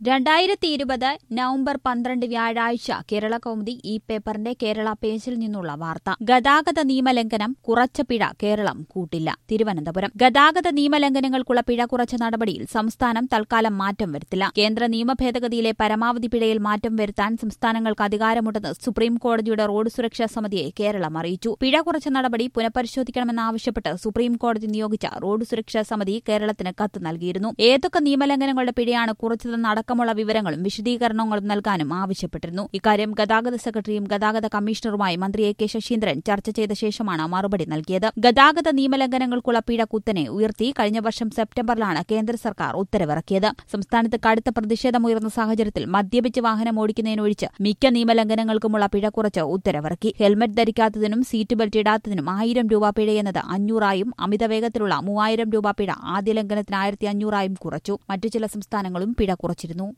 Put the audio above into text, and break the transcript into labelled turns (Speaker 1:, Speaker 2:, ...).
Speaker 1: രണ്ടായിരത്തി ഇരുപത് നവംബർ പന്ത്രണ്ട് വ്യാഴാഴ്ച കേരള കൗമുദി ഈ പേപ്പറിന്റെ കേരള പേജിൽ നിന്നുള്ള വാർത്ത ഗതാഗത നിയമലംഘനം കുറച്ച പിഴ കേരളം കൂട്ടില്ല തിരുവനന്തപുരം ഗതാഗത നിയമലംഘനങ്ങൾക്കുള്ള പിഴ കുറച്ച നടപടിയിൽ സംസ്ഥാനം തൽക്കാലം മാറ്റം വരുത്തില്ല കേന്ദ്ര നിയമ ഭേദഗതിയിലെ പരമാവധി പിഴയിൽ മാറ്റം വരുത്താൻ സംസ്ഥാനങ്ങൾക്ക് അധികാരമുണ്ടെന്ന് സുപ്രീം കോടതിയുടെ റോഡ് സുരക്ഷാ സമിതിയെ കേരളം അറിയിച്ചു പിഴ കുറച്ച നടപടി പുനഃപരിശോധിക്കണമെന്നാവശ്യപ്പെട്ട് സുപ്രീം കോടതി നിയോഗിച്ച റോഡ് സുരക്ഷാ സമിതി കേരളത്തിന് കത്ത് നൽകിയിരുന്നു ഏതൊക്കെ നിയമലംഘനങ്ങളുടെ പിഴയാണ് കുറച്ചതെന്ന് അടക്കമുള്ള വിവരങ്ങളും വിശദീകരണങ്ങളും നൽകാനും ആവശ്യപ്പെട്ടിരുന്നു ഇക്കാര്യം ഗതാഗത സെക്രട്ടറിയും ഗതാഗത കമ്മീഷണറുമായി മന്ത്രി എ കെ ശശീന്ദ്രൻ ചർച്ച ചെയ്ത ശേഷമാണ് മറുപടി നൽകിയത് ഗതാഗത നിയമലംഘനങ്ങൾക്കുള്ള പിഴ കുത്തനെ ഉയർത്തി കഴിഞ്ഞ വർഷം സെപ്റ്റംബറിലാണ് കേന്ദ്ര സർക്കാർ ഉത്തരവിറക്കിയത് സംസ്ഥാനത്ത് കടുത്ത പ്രതിഷേധമുയർന്ന സാഹചര്യത്തിൽ മദ്യപിച്ച് വാഹനം ഓടിക്കുന്നതിനൊഴിച്ച് മിക്ക നിയമലംഘനങ്ങൾക്കുമുള്ള പിഴ കുറച്ച് ഉത്തരവിറക്കി ഹെൽമറ്റ് ധരിക്കാത്തതിനും സീറ്റ് ബെൽറ്റ് ഇടാത്തതിനും ആയിരം രൂപ പിഴയെന്നത് അഞ്ഞൂറായും അമിതവേഗത്തിലുള്ള മൂവായിരം രൂപ പിഴ ആദ്യ ലംഘനത്തിന് ആയിരത്തി അഞ്ഞൂറായും കുറച്ചു മറ്റു ചില സംസ്ഥാനങ്ങളും പിഴ കുറച്ചിരുന്നു